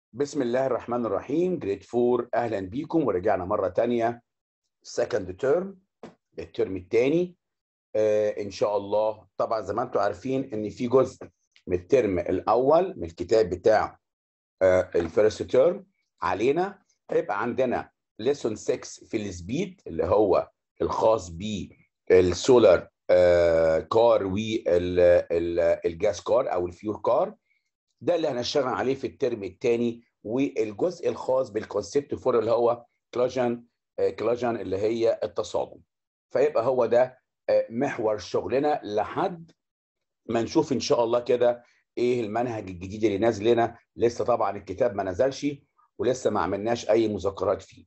بسم الله الرحمن الرحيم جريد 4 اهلا بيكم ورجعنا مره تانية سكند تيرم الترم الثاني آه ان شاء الله طبعا زي ما انتم عارفين ان في جزء من الترم الاول من الكتاب بتاع آه الفيرست تيرم علينا هيبقى عندنا ليسون 6 في السبيد اللي هو الخاص بالسولار آه كار والجاس كار او الفيور كار ده اللي هنشتغل عليه في الترم الثاني والجزء الخاص بالكونسبت فور اللي هو كلاجن كلاجن اللي هي التصادم فيبقى هو ده محور شغلنا لحد ما نشوف ان شاء الله كده ايه المنهج الجديد اللي نازل لنا لسه طبعا الكتاب ما نزلش ولسه ما عملناش اي مذكرات فيه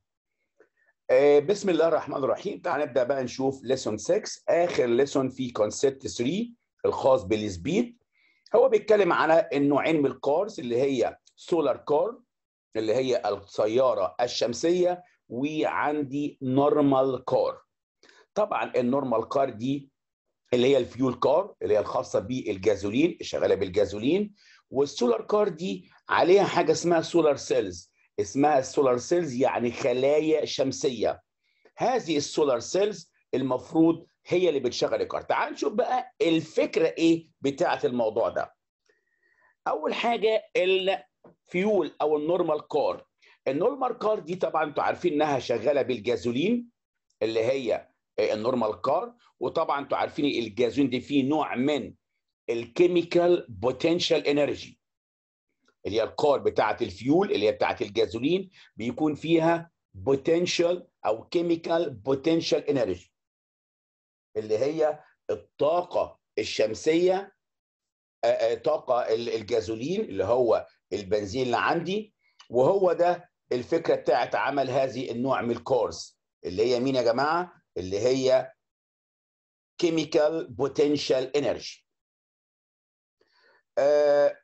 بسم الله الرحمن الرحيم تعال نبدا بقى نشوف ليسون 6 اخر ليسون في كونسبت 3 الخاص بالسبيد هو بيتكلم على النوعين من الكارز اللي هي سولار كار اللي هي السياره الشمسيه وعندي نورمال كار طبعا النورمال كار دي اللي هي الفيول كار اللي هي الخاصه بالجازولين شغاله بالجازولين والسولار كار دي عليها حاجه اسمها سولار سيلز اسمها السولار سيلز يعني خلايا شمسيه هذه السولار سيلز المفروض هي اللي بتشغل الكار تعال نشوف بقى الفكره ايه بتاعه الموضوع ده اول حاجه الفيول او النورمال كار النورمال كار دي طبعا انتوا عارفين انها شغاله بالجازولين اللي هي النورمال كار وطبعا انتوا عارفين الجازولين دي فيه نوع من الكيميكال بوتنشال انرجي اللي هي الكار بتاعه الفيول اللي هي بتاعه الجازولين بيكون فيها بوتنشال او كيميكال بوتنشال انرجي اللي هي الطاقة الشمسية طاقة الجازولين اللي هو البنزين اللي عندي وهو ده الفكرة بتاعت عمل هذه النوع من الكورس اللي هي مين يا جماعة؟ اللي هي chemical potential energy أه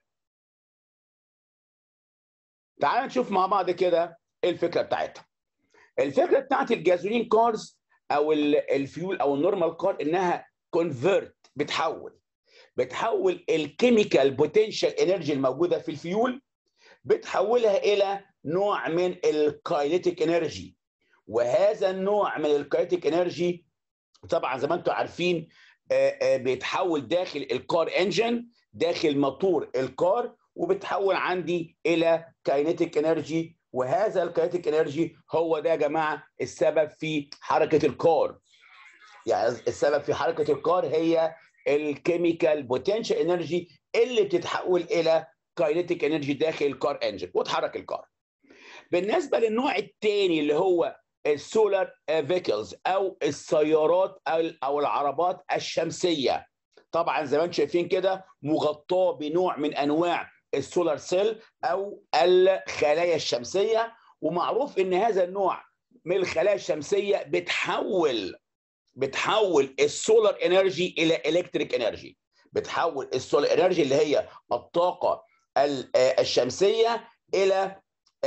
تعال نشوف مع بعض كده ايه الفكرة بتاعتها الفكرة بتاعت الجازولين كارز او الفيول او النورمال كار انها كونفرت بتحول بتحول الكيميكال بوتنشال انرجي الموجوده في الفيول بتحولها الى نوع من الكاينيتيك انرجي وهذا النوع من الكاينيتيك انرجي طبعا زي ما انتم عارفين بيتحول داخل الكار انجن داخل موتور الكار وبتحول عندي الى كاينيتيك انرجي وهذا الكاينيتيك انرجي هو ده يا جماعه السبب في حركه الكار يعني السبب في حركه الكار هي الكيميكال بوتنشال انرجي اللي بتتحول الى كاينيتيك انرجي داخل الكار انجن وتحرك الكار بالنسبه للنوع الثاني اللي هو السولار فيكلز او السيارات او العربات الشمسيه طبعا زي ما انتم شايفين كده مغطاه بنوع من انواع السولار سيل او الخلايا الشمسيه ومعروف ان هذا النوع من الخلايا الشمسيه بتحول بتحول السولار انرجي الى الكتريك انرجي بتحول السولار انرجي اللي هي الطاقه الشمسيه الى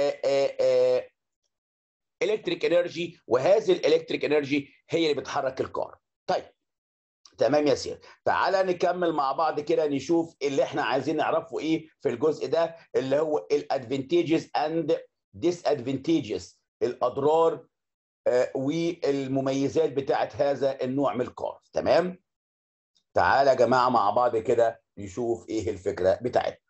الكتريك انرجي وهذه الالكتريك انرجي هي اللي بتحرك الكار طيب تمام يا سير تعالى نكمل مع بعض كده نشوف اللي احنا عايزين نعرفه ايه في الجزء ده اللي هو الادفانتجز اند ديس ادفانتجز الاضرار آه والمميزات بتاعت هذا النوع من الكار تمام تعالى يا جماعه مع بعض كده نشوف ايه الفكره بتاعتنا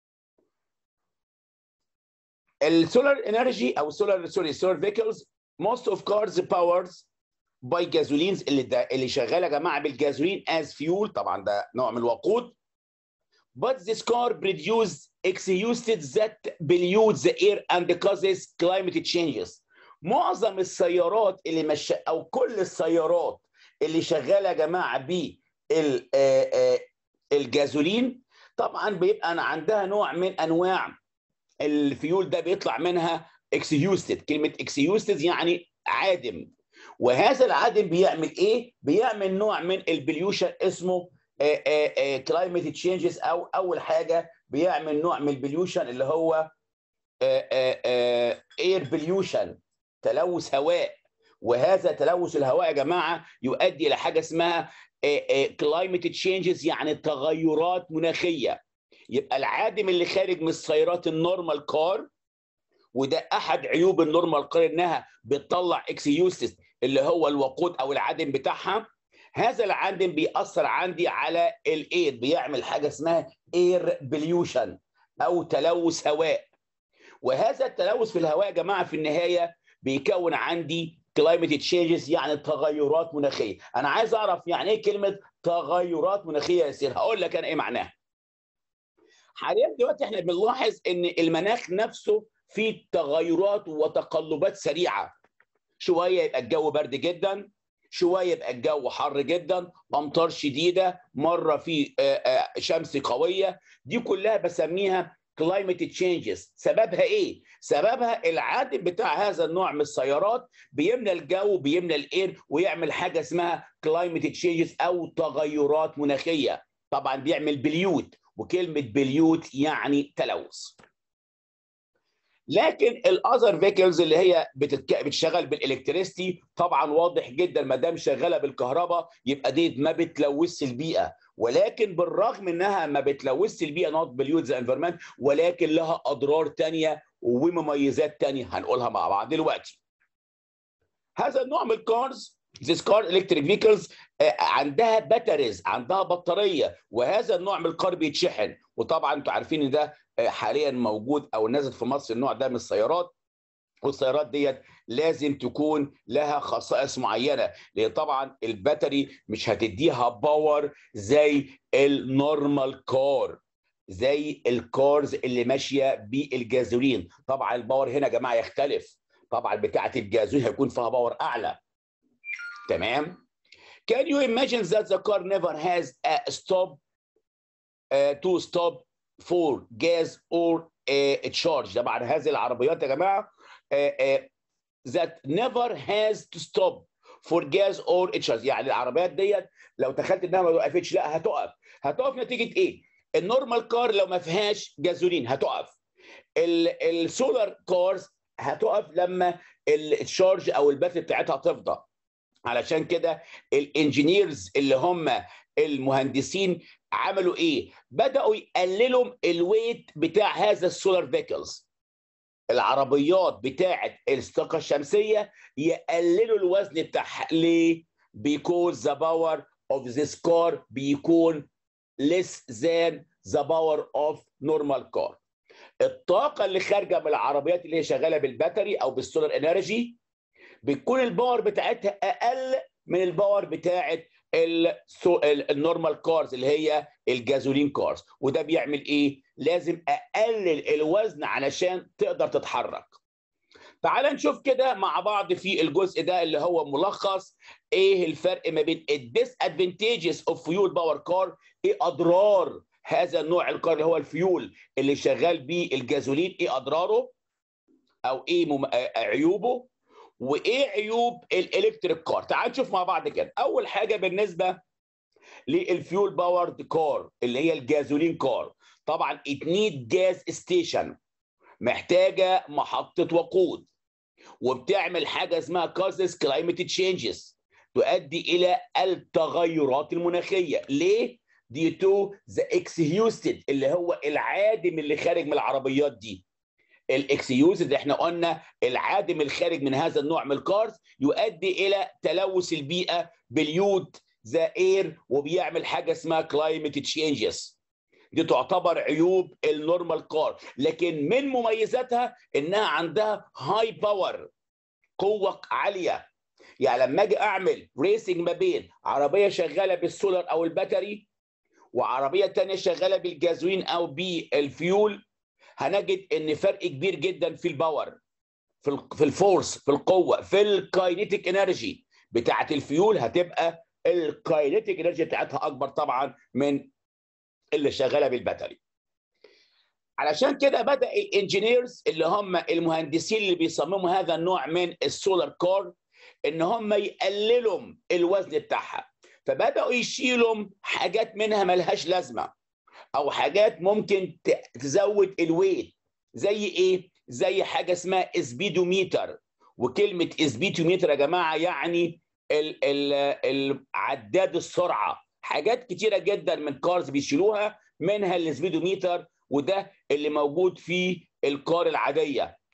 السولار انرجي او سولار سوري سولار فيكلز most of cars powers باي جازولينز اللي ده اللي شغاله يا جماعه بالجازولين از فيول طبعا ده نوع من الوقود but this car produce exhausted that pollutes the air and causes climate changes معظم السيارات اللي مش او كل السيارات اللي شغاله يا جماعه ب الجازولين طبعا بيبقى عندها نوع من انواع الفيول ده بيطلع منها exhausted كلمه exhausted يعني عادم وهذا العدم بيعمل ايه؟ بيعمل نوع من البليوشن اسمه كلايمت تشينجز او اول حاجه بيعمل نوع من البليوشن اللي هو اير بليوشن تلوث هواء وهذا تلوث الهواء يا جماعه يؤدي الى حاجه اسمها كلايمت تشينجز يعني تغيرات مناخيه يبقى العادم اللي خارج من السيارات النورمال كار وده احد عيوب النورمال كار انها بتطلع اكسيوسيس اللي هو الوقود او العدم بتاعها هذا العدم بيأثر عندي على الاير بيعمل حاجه اسمها اير بليوشن او تلوث هواء وهذا التلوث في الهواء يا جماعه في النهايه بيكون عندي كلايمت تشينجز يعني تغيرات مناخيه انا عايز اعرف يعني ايه كلمه تغيرات مناخيه يا سير هقول لك انا ايه معناها حاليا دلوقتي احنا بنلاحظ ان المناخ نفسه فيه تغيرات وتقلبات سريعه شويه يبقى الجو برد جدا شويه يبقى الجو حر جدا امطار شديده مره في شمس قويه دي كلها بسميها كلايمت تشينجز سببها ايه سببها العادم بتاع هذا النوع من السيارات بيملى الجو بيملى الاير ويعمل حاجه اسمها كلايمت تشينجز او تغيرات مناخيه طبعا بيعمل بليوت وكلمه بليوت يعني تلوث لكن الاذر فيكلز اللي هي بتتك... بتشتغل بالالكتريستي طبعا واضح جدا ما دام شغاله بالكهرباء يبقى دي ما بتلوثش البيئه ولكن بالرغم انها ما بتلوثش البيئه نوت بليوت ذا انفيرمنت ولكن لها اضرار ثانيه ومميزات ثانيه هنقولها مع بعض دلوقتي. هذا النوع من الكارز This car electric vehicles عندها باتريز عندها بطاريه وهذا النوع من الكار بيتشحن وطبعا انتوا عارفين ان ده حاليا موجود او نازل في مصر النوع ده من السيارات والسيارات ديت لازم تكون لها خصائص معينه لان طبعا الباتري مش هتديها باور زي النورمال كار زي الكارز اللي ماشيه بالجازولين طبعا الباور هنا يا جماعه يختلف طبعا بتاعه الجازولين هيكون فيها باور اعلى تمام Can you imagine that the car never has a stop uh, to stop for gas or uh, charge طبعا هذه العربيات يا جماعه uh, uh, that never has to stop for gas or charge يعني العربيات ديت لو تخيلت انها ما وقفتش لا هتقف هتقف نتيجه ايه؟ النورمال كار لو ما فيهاش جازولين هتقف السولار كارز هتقف لما الشارج او الباتري بتاعتها تفضى علشان كده الانجينيرز اللي هم المهندسين عملوا ايه؟ بداوا يقللوا الويت بتاع هذا السولار فيكلز العربيات بتاعه الطاقه الشمسيه يقللوا الوزن بتاعها ليه؟ because the power of this car بيكون less than the power of normal car. الطاقه اللي خارجه من العربيات اللي هي شغاله بالباتري او بالسولار انرجي بتكون الباور بتاعتها اقل من الباور بتاعت النورمال كارز اللي هي الجازولين كارز وده بيعمل ايه لازم اقلل الوزن علشان تقدر تتحرك تعال نشوف كده مع بعض في الجزء ده اللي هو ملخص ايه الفرق ما بين الديس ادفانتجز اوف فيول باور كار ايه اضرار هذا النوع الكار اللي هو الفيول اللي شغال بيه الجازولين ايه اضراره او ايه مم... عيوبه وايه عيوب الالكتريك كار تعال نشوف مع بعض كده اول حاجه بالنسبه للفيول باورد كار اللي هي الجازولين كار طبعا اتنيد جاز ستيشن محتاجه محطه وقود وبتعمل حاجه اسمها كازس كلايمت تشينجز تؤدي الى التغيرات المناخيه ليه دي تو ذا اكسهيوستد اللي هو العادم اللي خارج من العربيات دي الاكسيوزد احنا قلنا العادم الخارج من هذا النوع من الكارز يؤدي الى تلوث البيئه باليود ذا اير وبيعمل حاجه اسمها كلايمت تشينجز دي تعتبر عيوب النورمال كار لكن من مميزاتها انها عندها هاي باور قوه عاليه يعني لما اجي اعمل ريسنج ما بين عربيه شغاله بالسولار او الباتري وعربيه ثانيه شغاله بالجازوين او بالفيول هنجد ان فرق كبير جدا في الباور في في الفورس في القوه في الكاينيتيك انرجي بتاعه الفيول هتبقى الكاينيتيك انرجي بتاعتها اكبر طبعا من اللي شغاله بالباتري علشان كده بدا الانجينيرز اللي هم المهندسين اللي بيصمموا هذا النوع من السولار كار ان هم يقللوا الوزن بتاعها فبداوا يشيلوا حاجات منها ملهاش لازمه او حاجات ممكن تزود الويت زي ايه زي حاجه اسمها اسبيدوميتر وكلمه اسبيدوميتر يا جماعه يعني ال ال العداد السرعه حاجات كتيره جدا من كارز بيشيلوها منها الاسبيدوميتر وده اللي موجود في الكار العاديه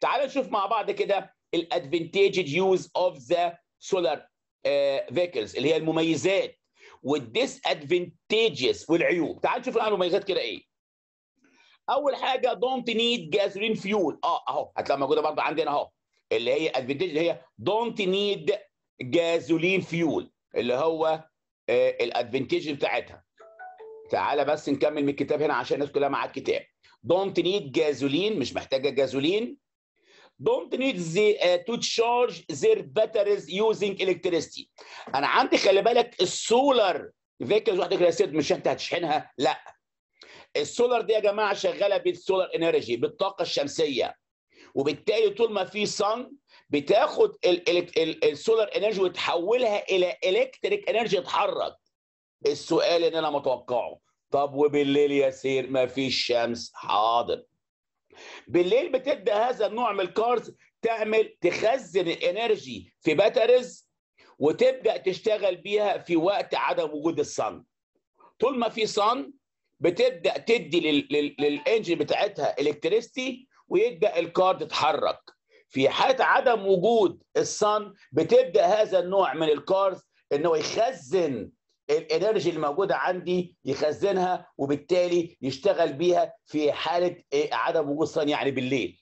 تعال نشوف مع بعض كده الادفانتجد يوز اوف ذا سولار فيكلز اللي هي المميزات والديس ادفانتجز والعيوب تعال نشوف الان المميزات كده ايه اول حاجه دونت نيد جازولين فيول اه اهو هتلاقيها موجوده برضه عندنا اهو اللي هي ادفانتج اللي هي دونت نيد جازولين فيول اللي هو آه الادفانتج بتاعتها تعالى بس نكمل من الكتاب هنا عشان الناس كلها معاك الكتاب دونت نيد جازولين مش محتاجه جازولين don't need the, uh, to charge their batteries using electricity انا عندي خلي بالك السولار فيكلز واحده كده مش انت هتشحنها لا السولار دي يا جماعه شغاله بالسولار انرجي بالطاقه الشمسيه وبالتالي طول ما في صن بتاخد السولار انرجي وتحولها الى الكتريك انرجي تتحرك السؤال اللي انا متوقعه طب وبالليل يا سير ما فيش شمس حاضر بالليل بتبدا هذا النوع من الكارز تعمل تخزن الانرجي في باتريز وتبدا تشتغل بيها في وقت عدم وجود الصن طول ما في صن بتبدا تدي للانجن بتاعتها الكتريستي ويبدا الكار تتحرك في حاله عدم وجود الصن بتبدا هذا النوع من الكارز ان هو يخزن الانرجي الموجوده عندي يخزنها وبالتالي يشتغل بيها في حاله عدم وجود صن يعني بالليل.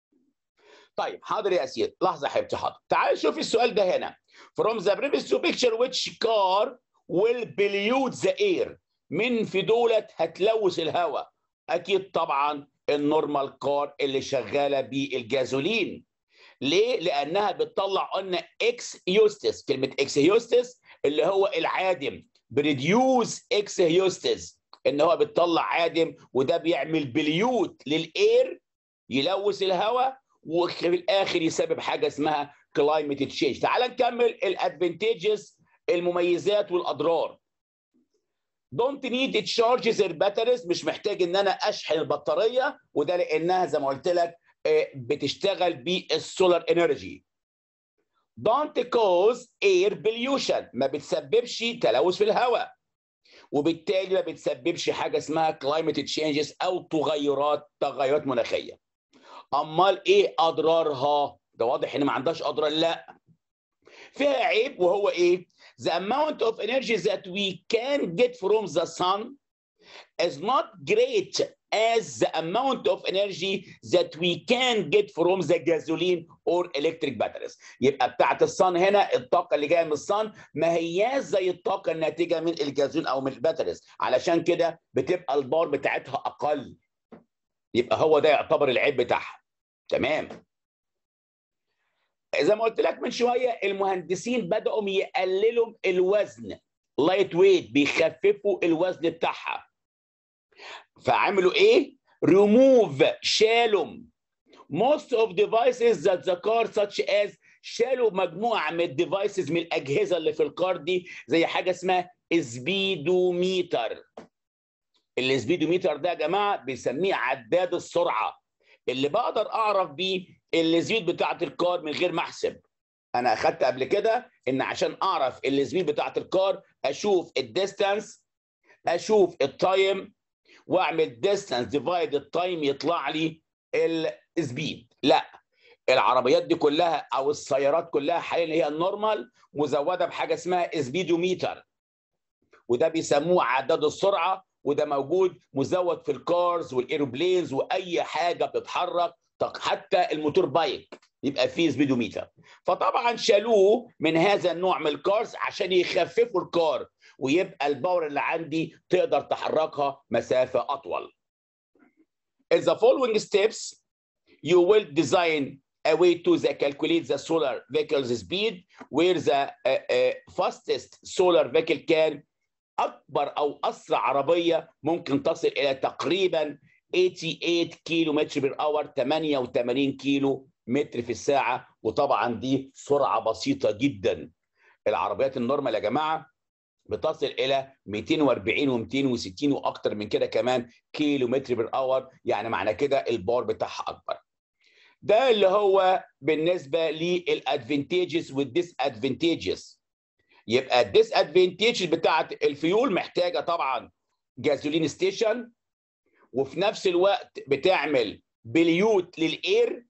طيب حاضر يا اسير لحظه يا حبيبتي حاضر تعال شوف السؤال ده هنا from the previous to picture which car will pollute the air من في دولت هتلوث الهواء اكيد طبعا النورمال كار اللي شغاله بالجازولين ليه؟ لانها بتطلع قلنا اكس هيوستس كلمه اكس هيوستس اللي هو العادم بريديوس اكس هيوستس ان هو بتطلع عادم وده بيعمل بليوت للاير يلوث الهواء وفي الاخر يسبب حاجه اسمها كلايمت تشينج تعال نكمل الادفانتجز المميزات والاضرار دونت نيد تشارج their batteries مش محتاج ان انا اشحن البطاريه وده لانها زي ما قلت لك بتشتغل بالسولار انرجي don't cause air pollution ما بتسببش تلوث في الهواء وبالتالي ما بتسببش حاجه اسمها climate changes او تغيرات تغيرات مناخيه امال ايه اضرارها ده واضح ان ما عندهاش اضرار لا فيها عيب وهو ايه the amount of energy that we can get from the sun is not great as the amount of energy that we can get from the gasoline or electric batteries يبقى بتاعت الصن هنا الطاقه اللي جايه من الصن ما هياش زي الطاقه الناتجه من الجازولين او من الباتريز علشان كده بتبقى البار بتاعتها اقل يبقى هو ده يعتبر العيب بتاعها تمام زي ما قلت لك من شويه المهندسين بداوا يقللوا الوزن لايت ويت بيخففوا الوزن بتاعها فعملوا ايه remove شالوا most of devices that the car such as شالوا مجموعه من الديفايسز من الاجهزه اللي في الكار دي زي حاجه اسمها سبيدوميتر السبيدوميتر ده يا جماعه بيسميه عداد السرعه اللي بقدر اعرف بيه السبيد بتاعت الكار من غير ما احسب انا اخدت قبل كده ان عشان اعرف السبيد بتاعت الكار اشوف الديستانس اشوف التايم واعمل ديستانس ديفايد التايم يطلع لي السبيد لا العربيات دي كلها او السيارات كلها حاليا هي النورمال مزوده بحاجه اسمها سبيدوميتر وده بيسموه عداد السرعه وده موجود مزود في الكارز والايروبلينز واي حاجه بتتحرك حتى الموتور بايك يبقى فيه سبيدوميتر فطبعا شالوه من هذا النوع من الكارز عشان يخففوا الكار ويبقى الباور اللي عندي تقدر تحركها مسافه اطول. In the following steps you will design a way to the calculate the solar vehicle's speed where the uh, uh, fastest solar vehicle can اكبر او اسرع عربيه ممكن تصل الى تقريبا 88 كيلو متر بير اور 88 كيلو متر في الساعه وطبعا دي سرعه بسيطه جدا العربيات النورمال يا جماعه بتصل الى 240 و260 واكتر من كده كمان كيلو متر بير اور يعني معنى كده البار بتاعها اكبر ده اللي هو بالنسبه للادفانتجز والديس ادفانتجز يبقى الديس ادفانتج بتاعت الفيول محتاجه طبعا جازولين ستيشن وفي نفس الوقت بتعمل بليوت للاير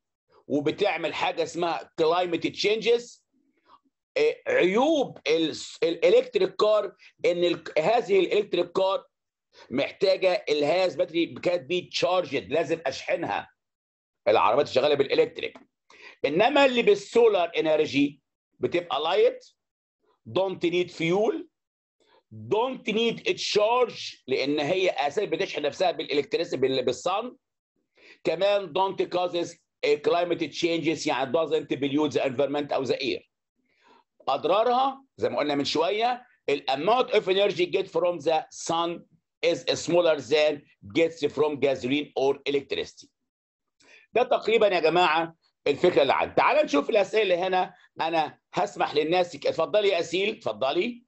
وبتعمل حاجه اسمها كلايمت تشينجز عيوب الالكتريك كار ان ال- هذه الالكتريك كار محتاجه الهاز باتري كانت بي تشارجد لازم اشحنها العربيات شغاله بالالكتريك انما اللي بالسولار انرجي بتبقى لايت دونت نيد فيول دونت نيد تشارج لان هي اساسا بتشحن نفسها بالالكتريسيتي بالصن كمان دونت كازز كلايمت تشينجز يعني doesn't pollute the environment او the air اضرارها زي ما قلنا من شويه الامount of energy get from the sun is smaller than gets from gasoline or electricity ده تقريبا يا جماعه الفكره اللي عندي تعال نشوف الاسئله اللي هنا انا هسمح للناس يك- اتفضلي يا اسيل اتفضلي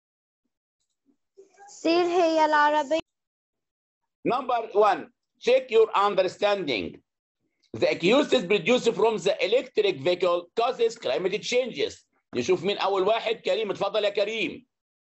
سير هي العربية Number one, check your understanding. The exhaust produced from the electric vehicle causes climate changes. نشوف مين أول واحد كريم اتفضل يا كريم.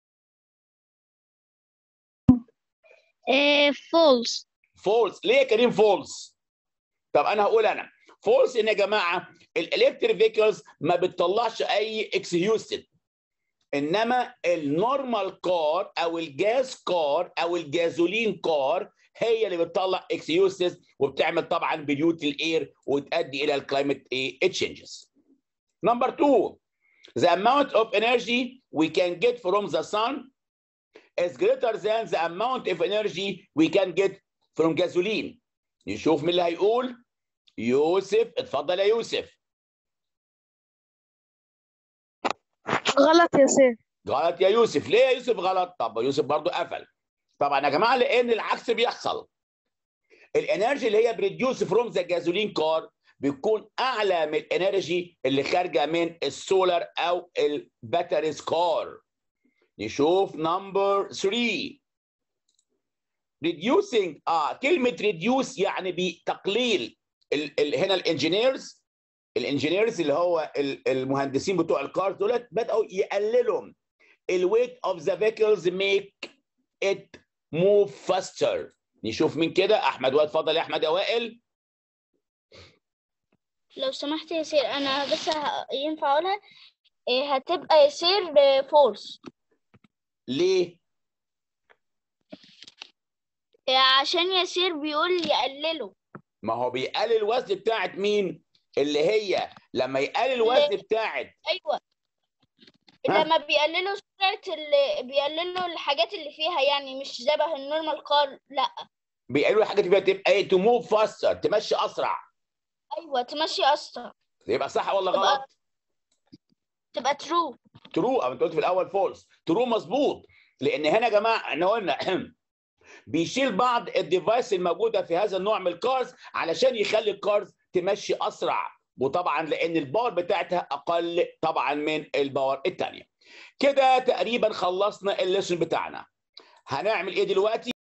فولس false ليه يا كريم false؟ طب أنا هقول أنا false إن يا جماعة الالكتريك فيكلز ما بتطلعش أي exhausted إنما النورمال كار أو الجاز كار أو الجازولين كار هي اللي بتطلع اكسيوسز وبتعمل طبعا بيوت الاير وتؤدي الى الكلايمت تشينجز. نمبر 2 the amount of energy we can get from the sun is greater than the amount of energy we can get from gasoline. نشوف مين اللي هيقول يوسف اتفضل يا يوسف غلط يا سير غلط يا يوسف ليه يا يوسف غلط طب يوسف برضو قفل طبعا يا جماعه لان العكس بيحصل الانرجي اللي هي بريديوس فروم ذا جازولين كار بيكون اعلى من الانرجي اللي خارجه من السولار او الباتريز كار نشوف نمبر 3 reducing اه كلمه reduce يعني بتقليل ال ال هنا الانجينيرز الانجينيرز اللي هو ال- المهندسين بتوع الكار دولت بداوا يقللوا الويت اوف ذا فيكلز ميك ات موف فاستر نشوف مين كده احمد وائل اتفضل يا احمد يا وائل لو سمحت يا سير أنا بس ه- ينفع أقولها إيه هتبقى يا سير فولس ليه عشان يا سير بيقول يقللوا ما هو بيقلل الوزن بتاعت مين اللي هي لما يقلل الوزن بتاعت أيوة ها؟ لما بيقللوا سرعة اللي بيقللوا الحاجات اللي فيها يعني مش شبه النورمال كار لا بيقللوا الحاجات اللي فيها تبقى ايه تو موف فاستر تمشي اسرع أيوة تمشي أسرع يبقى صح ولا تبقى- غلط تبقى ترو ترو او انت قلت في الاول فولس ترو مظبوط لان هنا يا جماعه احنا قلنا بيشيل بعض الديفايس الموجوده في هذا النوع من الكارز علشان يخلي الكارز تمشي اسرع وطبعا لان الباور بتاعتها اقل طبعا من الباور الثانيه كده تقريبا خلصنا الليسون بتاعنا هنعمل ايه دلوقتي